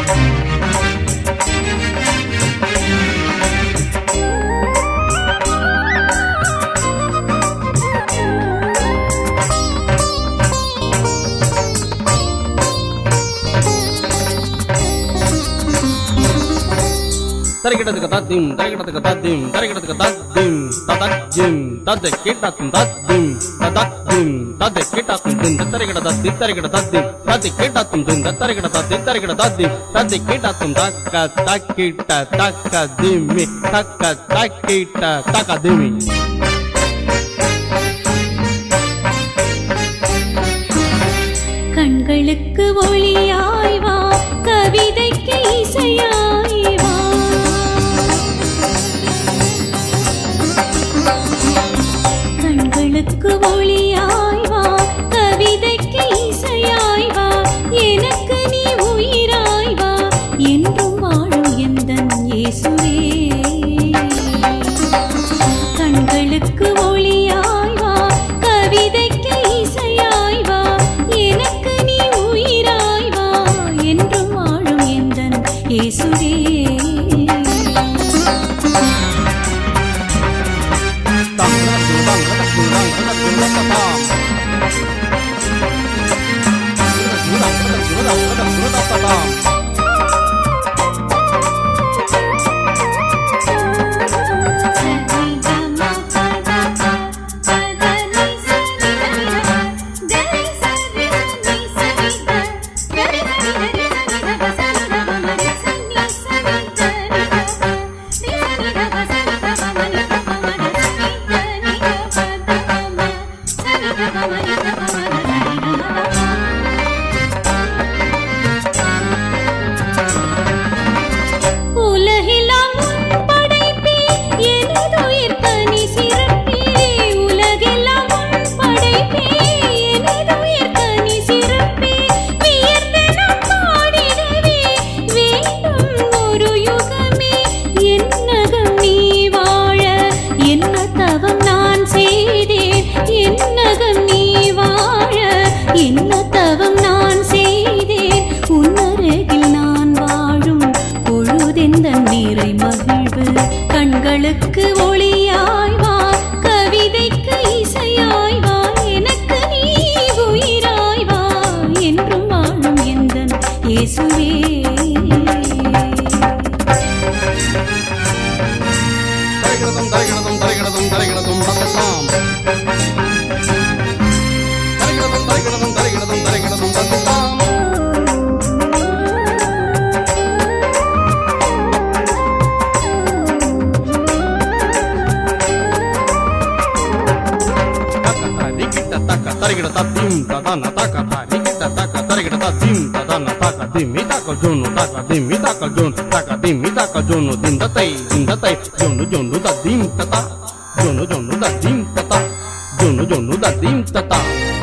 தரைக்கிடத்துக்கு தாத்திம் தரைக்கிடத்துக்கு தாத்திம் தரைக்கிடத்துக்கு தாத்திம் ததஜிம் தத்தை கேட்டாத்தும் தாத்திம் ததஜிம் தத்தை கேட்டாத்தும் தின் தரைக்கிட தாத்தி தரைக்கிட தாத்திம் தத்தை கேட்டாத்தும் தின் தரைக்கிட தாத்தி தரைக்கிட தாத்திம் தத்தை கேட்டாத்தும் தக்க தக்கிட்ட தக்க திம்மி தக்க தக்கிட்ட தக்க திம்மி கண்களுக்கு ஒளியாய் வா கவிதைக்கு இசையாய் வா கண்களுக்கு ஒளியாய் வா கவிதைக்கு இசையாய் வா எனக்கு நீ உயிராய் வா என்றும் வாழும் எந்தன் இயேசுவே கண்களுக்கு ஒளியாய் வா கவிதைக்கு இசையாய் வா எனக்கு நீ உயிராய் வா என்றும் வாழும் எந்தன் இயேசுவே தம் தம் தம் தம் தம் தம் தம் உலகெல்லாம் உன் படைப்பே எனதுயிர் கனி சிறப்பே உலகெல்லாம் உன் படைப்பே எனதுயிர் கனி சிறப்பே வியர்ந்த நாம் பாடிடவே வேண்டும் ஒரு யுகமே என்னகம் நீ வாழ என்ன தவம் நான் செய்தேன் என்னகம் நீ வாழ என்ன தவம் நான் செய்தேன் உன்னருகில் நான் வாழும் பொழுதெந்த நீரை மகிழ்வு கண்களுக்கு ஒளியாய் வா கவிதைக்கு இசையாய் வா எனக்கு நீ உயிராய் வா என்றும் வாழும் எந்தன் இயேசுவே தரைக்கிடதும் தரைக்கிடதும் தரைக்கிடதும் தரைக்கிடதும் தத்தத்தாம் தரைக்கிடதும் தரைக்கிடதும் தரைக்கிடதும் தரைக்கிடதும் தத்தத்தாம் தக்கத்தரிக்கிட்ட தக்க தரிக்கிட தத்திம் ததான தக்க தரிக்கிட்ட தக்க தரிக்கிட தத்திம் ததான தக்க திம்மி தக்க ஜோனு தக்க திம்மி தக்க ஜோன் தக்க திம்மி தக்க ஜோனு திந்தத்தை திந்தத்தை ஜோனு ஜோனு தத்திம் ததா ஜோனு ஜோனு தத்திம் ததா ஜோனு ஜோனு தத்திம் ததா